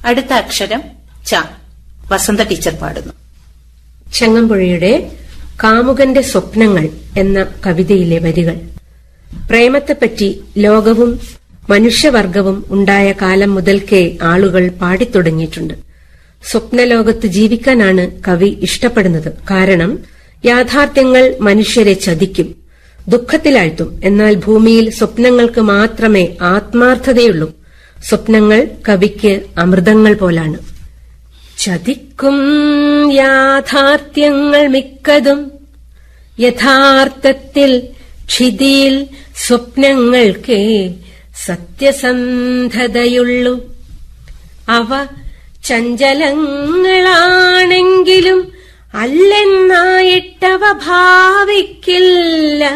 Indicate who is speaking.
Speaker 1: അടുത്ത അക്ഷരം ച വസന്ത ടീച്ചർ പാടുന്നു
Speaker 2: ചങ്ങമ്പുഴയുടെ കാമുകന്റെ സ്വപ്നങ്ങൾ എന്ന കവിതയിലെ വരികൾ പ്രേമത്തെപ്പറ്റി ലോകവും മനുഷ്യവർഗവും ഉണ്ടായ കാലം മുതൽക്കേ ആളുകൾ പാടിത്തുടങ്ങിയിട്ടുണ്ട് സ്വപ്നലോകത്ത് ജീവിക്കാനാണ് കവി ഇഷ്ടപ്പെടുന്നത് കാരണം യാഥാർത്ഥ്യങ്ങൾ മനുഷ്യരെ ചതിക്കും ദുഃഖത്തിലാഴ്ത്തും എന്നാൽ ഭൂമിയിൽ സ്വപ്നങ്ങൾക്ക് മാത്രമേ ആത്മാർത്ഥതയുള്ളൂ സ്വപ്നങ്ങൾ കവിക്ക് അമൃതങ്ങൾ പോലാണ് ചതിക്കും യാഥാർത്ഥ്യങ്ങൾ മിക്കതും യഥാർത്ഥത്തിൽ ക്ഷിതിയിൽ സ്വപ്നങ്ങൾക്കേ സത്യസന്ധതയുള്ളൂ അവ ചഞ്ചലങ്ങളാണെങ്കിലും അല്ലെന്നായിട്ടവ ഭാവിക്കില്ല